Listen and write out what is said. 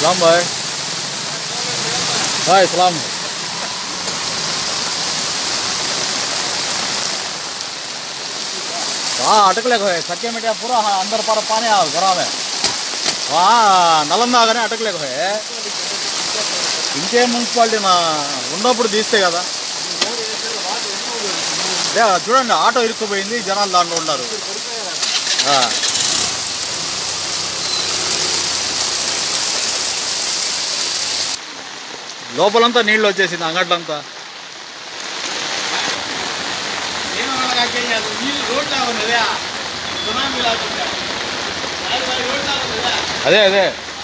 सलाम भाई भाई सलाम वहाँ अटकले को है सच्चे मिट्टी पूरा हाँ, अंदर पर पानी आ घरा में वहाँ నలందా కానీ అటకలేక ఇంకే మున్సిపాలిటీ నా ఉన్నప్పుడు తీస్తే కదా లే, చూడండి ఆటో ఇరుక్కుపోయింది జనాలు దాంట్లో ఉన్నారు ఆ. లోపలంతా నీళ్ళు వచ్చేసింది అంగట్లంతా అదే అదే